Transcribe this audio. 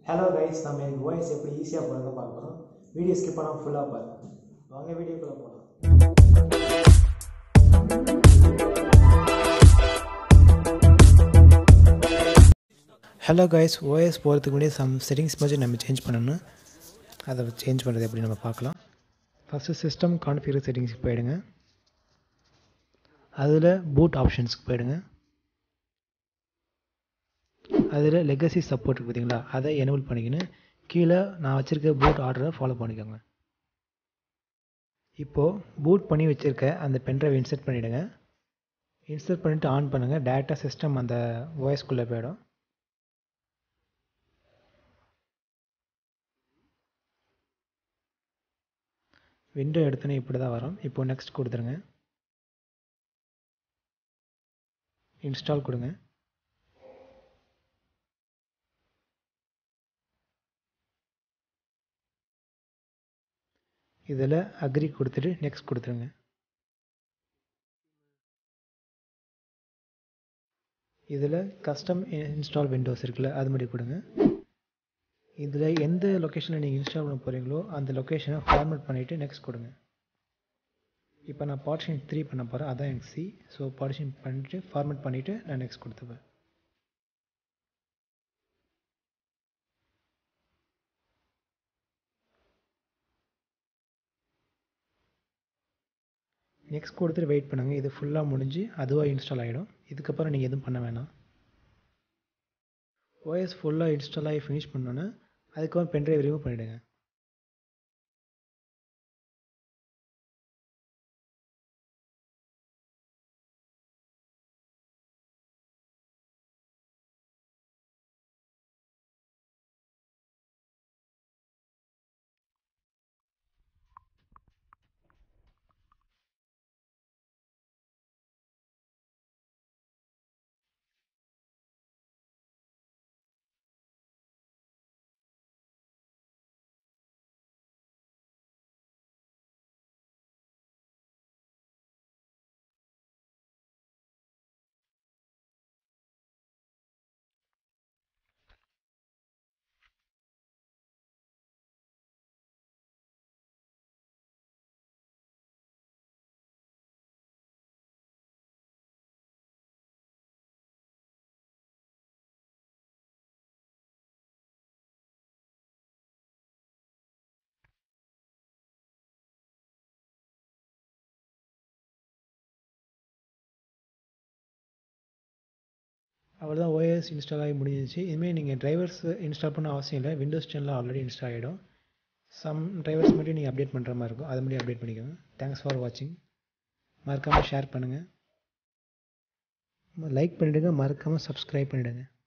hello guys நம்ம எனக்கு voice எப்படி ஈஸியாக போகிறத பார்க்க போகிறோம் வீடியோ ஸ்கிப் பண்ணாமல் ஃபுல்லாக பாருங்க வாங்க வீடியோக்குள்ளே போகலாம் ஹலோ கைஸ் ஓஎஸ் போகிறதுக்கு முன்னாடி சம் செட்டிங்ஸ் மட்டும் நம்ம சேஞ்ச் பண்ணணும் அதை சேஞ்ச் பண்ணுறது எப்படி நம்ம பார்க்கலாம் ஃபஸ்ட்டு சிஸ்டம் கான்ஃபிகர் செட்டிங்ஸ்க்கு போயிடுங்க அதில் பூட் ஆப்ஷன்ஸ்க்கு போயிடுங்க அதில் லெகசி சப்போர்ட் இருக்குது பார்த்தீங்களா அதை எனேபிள் பண்ணிக்கின்னு கீழே நான் வச்சுருக்க பூட் ஆர்டரை ஃபாலோ பண்ணிக்கோங்க இப்போது பூட் பண்ணி வச்சுருக்க அந்த பென்ட்ரைவ் இன்சர்ட் பண்ணிவிடுங்க இன்சர்ட் பண்ணிவிட்டு ஆன் பண்ணுங்கள் டேரெக்டாக சிஸ்டம் அந்த வாய்ஸ்குள்ளே போயிடும் விண்டோ எடுத்தோன்னே இப்படி தான் வரும் இப்போ நெக்ஸ்ட் கொடுத்துருங்க இன்ஸ்டால் கொடுங்க இதில் அக்ரி கொடுத்துட்டு நெக்ஸ்ட் கொடுத்துருங்க இதில் கஸ்டம் இன்ஸ்டால் விண்டோஸ் இருக்குல்ல அது மாதிரி கொடுங்க இதில் எந்த லொக்கேஷனில் நீங்கள் இன்ஸ்டால் பண்ண போகிறீங்களோ அந்த லொக்கேஷனை ஃபார்மேட் பண்ணிவிட்டு நெக்ஸ்ட் கொடுங்க இப்போ நான் பார்ட்டிஷன் த்ரீ பண்ண போகிறேன் அதான் எனக்கு சி ஸோ பார்ட்டிஷன் பண்ணிவிட்டு ஃபார்மேட் பண்ணிவிட்டு நான் நெக்ஸ்ட் கொடுத்துப்பேன் நெக்ஸ்ட் கொடுத்துட்டு வெயிட் பண்ணுங்கள் இது ஃபுல்லாக முடிஞ்சு அதுவாக இன்ஸ்டால் ஆகிடும் இதுக்கப்புறம் நீங்கள் எதுவும் பண்ண வேணாம் ஓஎஸ் ஃபுல்லாக இன்ஸ்டால் ஆகி ஃபினிஷ் பண்ணோன்னே அதுக்கப்புறம் பென்ட்ரைவ் ரிமூவ் பண்ணிவிடுங்க அவ்வளோதான் ஓஎஸ் இன்ஸ்டால் ஆகி முடிஞ்சிச்சு இதுமாரி நீங்கள் டிரைவர்ஸ் இன்ஸ்டால் பண்ண அவசியம் இல்லை விண்டோஸ் டென்னில் ஆல்ரெடி இன்ஸ்டால் ஆகிடும் சம் டிரைவர்ஸ் மட்டும் நீங்கள் அப்டேட் பண்ணுற மாதிரி இருக்கும் அது மட்டும் அப்டேட் பண்ணிக்கோங்க தேங்க்ஸ் ஃபார் வாட்சிங் மறக்காமல் ஷேர் பண்ணுங்கள் லைக் பண்ணிவிடுங்க மறக்காமல் சப்ஸ்கிரைப் பண்ணிவிடுங்க